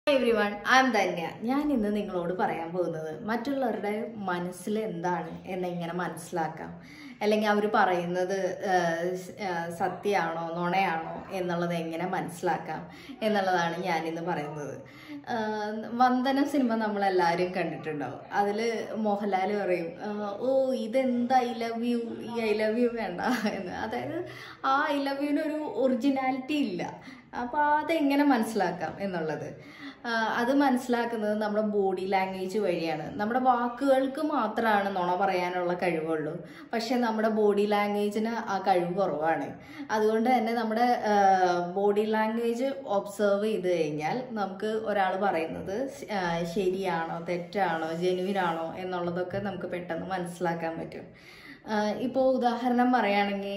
every everyone I am Dhanya ഞാൻ ഇന്ന് നിങ്ങളോട് പറയാൻ പോകുന്നത് മറ്റുള്ളവരുടെ മനസ്സിൽ എന്താണ് എന്നെങ്ങനെ മനസ്സിലാക്കാം അല്ലെങ്കിൽ അവർ പറയുന്നത് സത്യമാണോ നുണയാണോ എന്നുള്ളത് എങ്ങനെ മനസ്സിലാക്കാം എന്നുള്ളതാണ് ഞാനിന്ന് പറയുന്നത് ആഹ് വന്ദനം സിനിമ നമ്മളെല്ലാവരും കണ്ടിട്ടുണ്ടാവും അതിൽ മോഹൻലാൽ പറയും ആഹ് ഓ ഇതെന്താ ഐ ലവ് യു ഈ ഐ ലവ് യു വേണ്ട എന്ന് അതായത് ആ ഐ ലവ് യുവിന് ഒരു ഒറിജിനാലിറ്റി ഇല്ല അപ്പോൾ അതെങ്ങനെ മനസ്സിലാക്കാം എന്നുള്ളത് ആഹ് അത് മനസ്സിലാക്കുന്നത് നമ്മുടെ ബോഡി ലാംഗ്വേജ് വഴിയാണ് നമ്മുടെ വാക്കുകൾക്ക് മാത്രമാണ് നുണ പറയാനുള്ള കഴിവുള്ളൂ പക്ഷെ നമ്മുടെ ബോഡി ലാംഗ്വേജിന് ആ കഴിവ് കുറവാണ് അതുകൊണ്ട് തന്നെ നമ്മുടെ ബോഡി ലാംഗ്വേജ് ഒബ്സർവ് ചെയ്ത് കഴിഞ്ഞാൽ നമുക്ക് ഒരാൾ പറയുന്നത് ശ- ആഹ് ശരിയാണോ തെറ്റാണോ ജെനുവിനാണോ എന്നുള്ളതൊക്കെ നമുക്ക് പെട്ടെന്ന് മനസ്സിലാക്കാൻ പറ്റും ഇപ്പോൾ ഉദാഹരണം പറയുകയാണെങ്കിൽ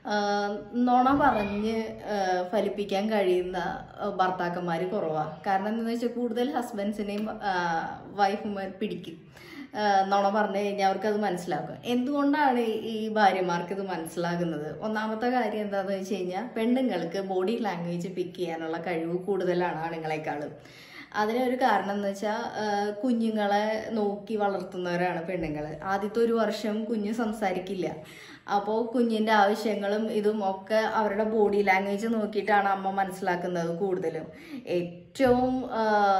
നുണ പറഞ്ഞ് ആഹ് ഫലിപ്പിക്കാൻ കഴിയുന്ന ഭർത്താക്കന്മാർ കുറവാണ് കാരണം എന്താണെന്ന് വെച്ചാൽ കൂടുതൽ ഹസ്ബൻഡ്സിനെയും വൈഫുമാർ പിടിക്കും ആഹ് നുണ പറഞ്ഞു കഴിഞ്ഞാൽ അവർക്കത് മനസ്സിലാക്കും എന്തുകൊണ്ടാണ് ഈ- ഈ ഭാര്യമാർക്ക് ഇത് മനസ്സിലാകുന്നത് ഒന്നാമത്തെ കാര്യം എന്താണെന്ന് വെച്ച് കഴിഞ്ഞാൽ പെണ്ണുങ്ങൾക്ക് ബോഡി ലാംഗ്വേജ് പിക്ക് ചെയ്യാനുള്ള കഴിവ് കൂടുതലാണ് ആണുങ്ങളെക്കാളും അതിനൊരു കാരണം എന്ന് വെച്ചാൽ കുഞ്ഞുങ്ങളെ നോക്കി വളർത്തുന്നവരാണ് പെണ്ണുങ്ങൾ ആദ്യത്തെ ഒരു വർഷം കുഞ്ഞ് സംസാരിക്കില്ല അപ്പോൾ കുഞ്ഞിൻ്റെ ആവശ്യങ്ങളും ഇതും ഒക്കെ അവരുടെ ബോഡി ലാംഗ്വേജ് നോക്കിയിട്ടാണ് അമ്മ മനസ്സിലാക്കുന്നത് കൂടുതലും ഏറ്റവും ആ,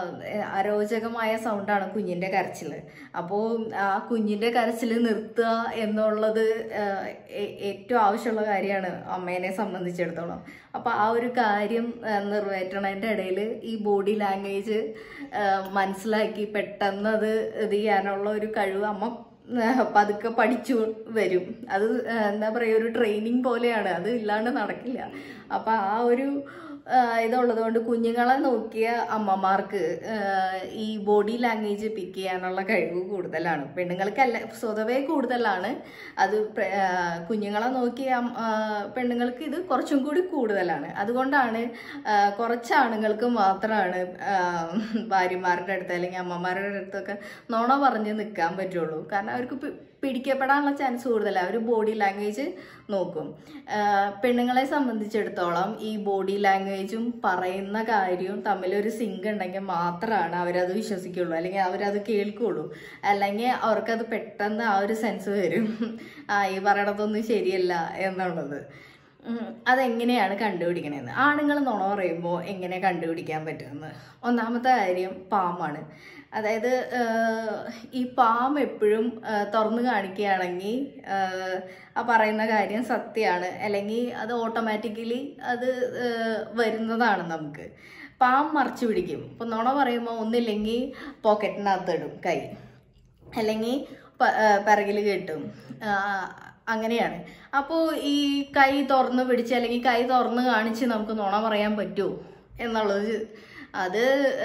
അരോചകമായ സൗണ്ടാണ് കുഞ്ഞിൻ്റെ കരച്ചിൽ അപ്പോൾ ആ കുഞ്ഞിൻ്റെ കരച്ചിൽ നിർത്തുക എന്നുള്ളത് ആ, ഏ- ഏറ്റവും ആവശ്യമുള്ള കാര്യമാണ് അമ്മേനെ സംബന്ധിച്ചിടത്തോളം അപ്പോൾ ആ ഒരു കാര്യം ആ, നിറവേറ്റണതിൻ്റെ ഇടയിൽ ഈ ബോഡി ലാംഗ്വേജ് മനസ്സിലാക്കി പെട്ടെന്ന് അത് ഇത് ചെയ്യാനുള്ള ഒരു കഴിവ് അമ്മ ആ, പതുക്കെ പഠിച്ചു വരും അത് ആ, എന്താ പറയുക ഒരു ട്രെയിനിങ് പോലെയാണ് അത് ഇല്ലാണ്ട് നടക്കില്ല അപ്പം ആ ഒരു ആ, ഇതുള്ളത് കൊണ്ട് കുഞ്ഞുങ്ങളെ നോക്കിയ അമ്മമാർക്ക് ആ, ഈ ബോഡി ലാംഗ്വേജ് പിക്ക് ചെയ്യാനുള്ള കഴിവ് കൂടുതലാണ് പെണ്ണുങ്ങൾക്കല്ല സ്വതവേ കൂടുതലാണ് അത് പ്ര- ആ, കുഞ്ഞുങ്ങളെ നോക്കിയ അം- ആ, പെണ്ണുങ്ങൾക്ക് ഇത് കുറച്ചും കൂടി കൂടുതലാണ് അതുകൊണ്ടാണ് ആ, കുറച്ച് ആണുങ്ങൾക്ക് മാത്രമാണ് ആ, ഭാര്യമാരുടെ അടുത്ത് അല്ലെങ്കിൽ അമ്മമാരുടെ അടുത്തൊക്കെ നുണ പറഞ്ഞ് നിൽക്കാൻ പറ്റുള്ളൂ കാരണം അവർക്ക് പി- പിടിക്കപ്പെടാനുള്ള ചാൻസ് കൂടുതലാണ് അവർ ബോഡി ലാംഗ്വേജ് നോക്കും ആ, പെണ്ണുങ്ങളെ സംബന്ധിച്ചിടത്തോളം ഈ ബോഡി ലാംഗ്വേജും പറയുന്ന കാര്യവും തമ്മിലൊരു സിങ്ക് ഉണ്ടെങ്കിൽ മാത്രമാണ് അവരത് വിശ്വസിക്കുള്ളൂ അല്ലെങ്കിൽ അവരത് കേൾക്കുള്ളൂ അല്ലെങ്കിൽ അവർക്കത് പെട്ടെന്ന് ആ ഒരു സെൻസ് വരും ആ ഈ പറയണതൊന്നും ശരിയല്ല എന്നുള്ളത് ഉം, അതെങ്ങനെയാണ് കണ്ടുപിടിക്കണതെന്ന് ആണുങ്ങൾ നുണ പറയുമ്പോൾ എങ്ങനെ കണ്ടുപിടിക്കാൻ പറ്റുമെന്ന് ഒന്നാമത്തെ കാര്യം പാമ്പാണ് അതായത് ആഹ്, ഈ പാം എപ്പോഴും ആഹ്, തുറന്നു കാണിക്കുകയാണെങ്കിൽ ആഹ്, ആ പറയുന്ന കാര്യം സത്യമാണ് അല്ലെങ്കിൽ അത് ഓട്ടോമാറ്റിക്കലി അത് ആഹ്, വരുന്നതാണ് നമുക്ക് പാം മറച്ചു പിടിക്കും ഇപ്പം നുണ പറയുമ്പോൾ ഒന്നില്ലെങ്കിൽ പോക്കറ്റിനകത്ത് ഇടും കൈ അല്ലെങ്കിൽ പിറകിൽ കെട്ടും ആ, അങ്ങനെയാണ് അപ്പോൾ ഈ കൈ തുറന്ന് പിടിച്ച് അല്ലെങ്കിൽ കൈ തുറന്ന് കാണിച്ച് നമുക്ക് നുണ പറയാൻ പറ്റുമോ എന്നുള്ളത് അത്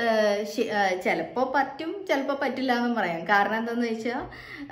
ചിലപ്പോൾ പറ്റും ചിലപ്പോൾ പറ്റില്ല എന്നും പറയാം കാരണം എന്താണെന്ന് വെച്ചാൽ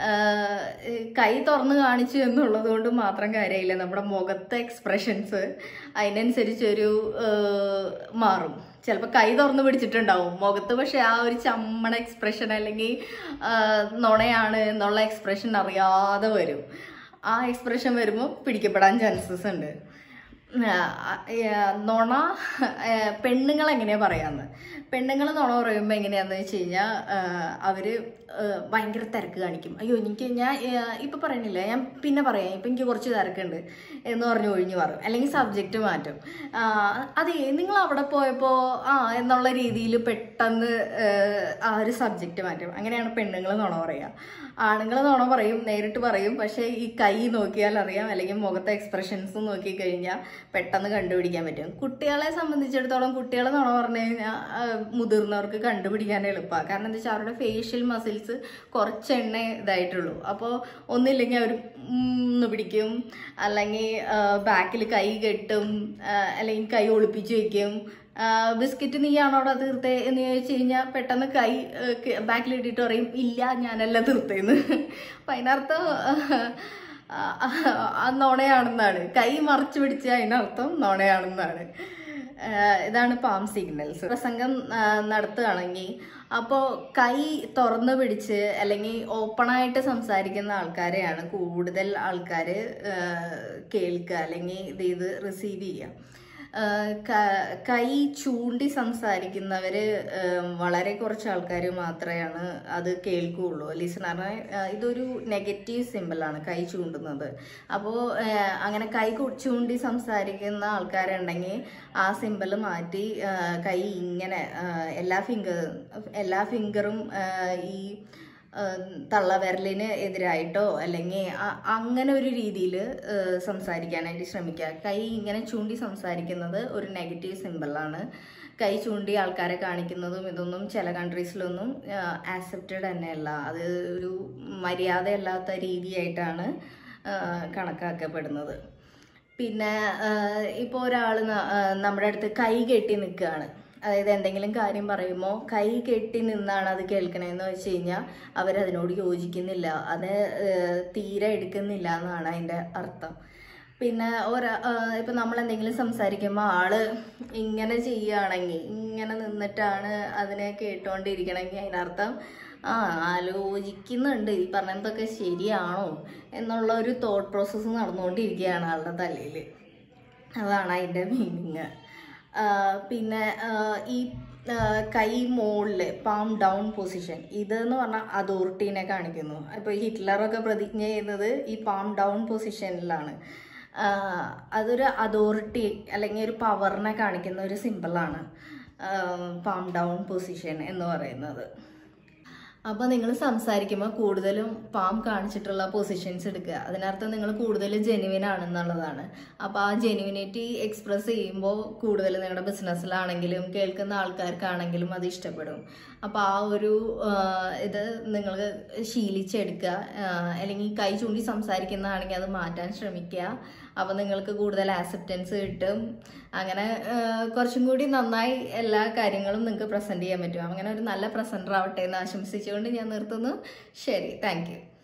കൈ തുറന്ന് കാണിച്ചു എന്നുള്ളത് കൊണ്ട് മാത്രം കാര്യമില്ല നമ്മുടെ മുഖത്തെ എക്സ്പ്രഷൻസ് അതിനനുസരിച്ചൊരു ആ, മാറും ചിലപ്പോൾ കൈ തുറന്ന് പിടിച്ചിട്ടുണ്ടാവും മുഖത്ത് പക്ഷെ ആ ഒരു ചമ്മണ എക്സ്പ്രഷൻ അല്ലെങ്കിൽ ആ, നുണയാണ് എന്നുള്ള എക്സ്പ്രഷൻ അറിയാതെ വരും ആ എക്സ്പ്രഷൻ വരുമ്പോൾ പിടിക്കപ്പെടാൻ ചാൻസസ് ഉണ്ട് ആ, ആ, നുണ ആ, പെണ്ണുങ്ങൾ എങ്ങനെയാ പറയാന്ന് പെണ്ണുങ്ങൾ നുണ പറയുമ്പോൾ എങ്ങനെയാന്ന് വെച്ച് കഴിഞ്ഞാൽ അവര് ആ, ഭയങ്കര തിരക്ക് കാണിക്കും അയ്യോ എനിക്ക് ഞാൻ ആ, ഇപ്പൊ പറയണില്ല ഞാൻ പിന്നെ പറയാം ഇപ്പൊ എനിക്ക് കുറച്ച് തിരക്കുണ്ട് എന്ന് പറഞ്ഞ് ഒഴിഞ്ഞു മാറും അല്ലെങ്കിൽ സബ്ജക്റ്റ് മാറ്റും ആ, അതെ നിങ്ങൾ അവിടെ പോയപ്പോൾ ആ എന്നുള്ള രീതിയിൽ പെട്ടെന്ന് ആ, ആ ഒരു സബ്ജക്റ്റ് മാറ്റും അങ്ങനെയാണ് പെണ്ണുങ്ങൾ നുണ പറയുക ആണുങ്ങൾ നുണ പറയും നേരിട്ട് പറയും പക്ഷേ ഈ കൈ നോക്കിയാൽ അറിയാം അല്ലെങ്കിൽ മുഖത്തെ എക്സ്പ്രഷൻസ് നോക്കി കഴിഞ്ഞാൽ പെട്ടെന്ന് കണ്ടുപിടിക്കാൻ പറ്റും കുട്ടികളെ സംബന്ധിച്ചിടത്തോളം കുട്ടികൾ നുണ പറഞ്ഞു കഴിഞ്ഞാൽ മുതിർന്നവർക്ക് കണ്ടുപിടിക്കാൻ എളുപ്പമാണ് കാരണം എന്താ വെച്ചാൽ അവരുടെ ഫേഷ്യൽ മസിൽസ് കുറച്ച് എണ്ണ ഇതായിട്ടുള്ളൂ അപ്പോൾ ഒന്നില്ലെങ്കിൽ അവർ ഒന്ന് പിടിക്കും അല്ലെങ്കിൽ ബാക്കിൽ കൈ കെട്ടും ആ, അല്ലെങ്കിൽ കൈ ഒളിപ്പിച്ച് വെക്കും ബിസ്ക്കറ്റ് നീയാണോടാ തീർത്തേ എന്ന് ചോദിച്ചു കഴിഞ്ഞാൽ പെട്ടെന്ന് കൈ ബാക്കിലിട്ടിട്ട് പറയും ഇല്ല ഞാനല്ല തീർത്തേന്ന് അപ്പം അതിനർത്ഥം ആ, ആ നോണയാണെന്നാണ് കൈ മറച്ചു പിടിച്ച അതിനർത്ഥം നോണയാണെന്നാണ് ആ, ഇതാണ് പാം സിഗ്നൽസ് പ്രസംഗം ആ, നടത്തുകയാണെങ്കിൽ അപ്പോൾ കൈ തുറന്നു പിടിച്ച് അല്ലെങ്കിൽ ഓപ്പണായിട്ട് സംസാരിക്കുന്ന ആൾക്കാരെയാണ് കൂടുതൽ ആൾക്കാർ കേൾക്കുക അല്ലെങ്കിൽ ഇത് ഇത് റിസീവ് ചെയ്യുക ആ, ക- കൈ ചൂണ്ടി സംസാരിക്കുന്നവര് ഉം, വളരെ കുറച്ച് ആൾക്കാർ മാത്രമാണ് അത് കേൾക്കുകയുള്ളൂ ലിസണറിനെ ഇതൊരു നെഗറ്റീവ് സിമ്പിളാണ് കൈ ചൂണ്ടുന്നത് അപ്പോൾ അങ്ങനെ കൈ കു- ചൂണ്ടി സംസാരിക്കുന്ന ആൾക്കാരുണ്ടെങ്കിൽ ആ സിമ്പിൾ മാറ്റി ആ, കൈ ഇങ്ങനെ ആ, എല്ലാ ഫിംഗർ എല്ലാ ഫിംഗറും ഈ ഏഹ് തള്ളവിരലിന് എതിരായിട്ടോ അല്ലെങ്കിൽ അ- അങ്ങനെ ഒരു രീതിയിൽ സംസാരിക്കാനായിട്ട് ശ്രമിക്കുക കൈ ഇങ്ങനെ ചൂണ്ടി സംസാരിക്കുന്നത് ഒരു നെഗറ്റീവ് സിമ്പിളാണ് കൈ ചൂണ്ടി ആൾക്കാരെ കാണിക്കുന്നതും ഇതൊന്നും ചില കൺട്രീസിലൊന്നും ആക്സെപ്റ്റഡ് തന്നെയല്ല അത് ഒരു മര്യാദയല്ലാത്ത രീതിയായിട്ടാണ് ഏഹ് കണക്കാക്കപ്പെടുന്നത് പിന്നെ ഇപ്പോൾ ഒരാൾ നമ്മുടെ അടുത്ത് കൈ കെട്ടി നിൽക്കുകയാണ് അതായത് എന്തെങ്കിലും കാര്യം പറയുമ്പോൾ കൈ കെട്ടി നിന്നാണ് അത് കേൾക്കണതെന്ന് വെച്ച് കഴിഞ്ഞാൽ അവരതിനോട് യോജിക്കുന്നില്ല അത് ഏഹ് തീരെ എടുക്കുന്നില്ല എന്നാണ് അതിൻ്റെ അർത്ഥം പിന്നെ ഒരാ ഇപ്പം നമ്മൾ എന്തെങ്കിലും സംസാരിക്കുമ്പോൾ ആള് ഇങ്ങനെ ചെയ്യുകയാണെങ്കിൽ ഇങ്ങനെ നിന്നിട്ടാണ് അതിനെ കേട്ടോണ്ടിരിക്കണമെങ്കിൽ അതിനർത്ഥം ആ ആലോചിക്കുന്നുണ്ട് ഈ പറഞ്ഞതൊക്കെ ശരിയാണോ എന്നുള്ള ഒരു തോട്ട് പ്രോസസ്സ് നടന്നുകൊണ്ടിരിക്കുകയാണ് ആളുടെ തലയിൽ അതാണ് അതിൻ്റെ മീനിങ് പിന്നെ ആ, ഈ ആ, കൈ മുകളിൽ പാം ഡൗൺ പൊസിഷൻ ഇതെന്ന് പറഞ്ഞാൽ അതോറിറ്റീനെ കാണിക്കുന്നു ഇപ്പോൾ ഹിറ്റ്ലറൊക്കെ പ്രതിജ്ഞ ചെയ്യുന്നത് ഈ പാം ഡൗൺ പൊസിഷനിലാണ് ആ, അതൊരു അതോറിറ്റി അല്ലെങ്കിൽ ഒരു പവറിനെ കാണിക്കുന്ന ഒരു സിമ്പിളാണ് പാം ഡൗൺ പൊസിഷൻ എന്ന് പറയുന്നത് അപ്പോൾ നിങ്ങൾ സംസാരിക്കുമ്പോൾ കൂടുതലും പാം കാണിച്ചിട്ടുള്ള പൊസിഷൻസ് എടുക്കുക അതിനർത്ഥം നിങ്ങൾ കൂടുതൽ ജെനുവിൻ ആണെന്നുള്ളതാണ് അപ്പോൾ ആ ജെനുവിനിറ്റി എക്സ്പ്രസ് ചെയ്യുമ്പോൾ കൂടുതൽ നിങ്ങളുടെ ബിസിനസ്സിലാണെങ്കിലും കേൾക്കുന്ന ആൾക്കാർക്കാണെങ്കിലും അത് ഇഷ്ടപ്പെടും അപ്പോൾ ആ ഒരു ആ, ഇത് നിങ്ങൾ ശീലിച്ചെടുക്കുക ആ, അല്ലെങ്കിൽ കൈ ചൂണ്ടി സംസാരിക്കുന്നതാണെങ്കിൽ അത് മാറ്റാൻ ശ്രമിക്കുക അപ്പോൾ നിങ്ങൾക്ക് കൂടുതൽ ആക്സെപ്റ്റൻസ് കിട്ടും അങ്ങനെ ആ, കുറച്ചും കൂടി നന്നായി എല്ലാ കാര്യങ്ങളും നിങ്ങൾക്ക് പ്രസൻറ്റ് ചെയ്യാൻ പറ്റും അങ്ങനെ ഒരു നല്ല പ്രസൻറ്റർ ആവട്ടെ എന്ന് ആശംസിച്ചുകൊണ്ട് ഞാൻ നിർത്തുന്നു ശരി താങ്ക് യു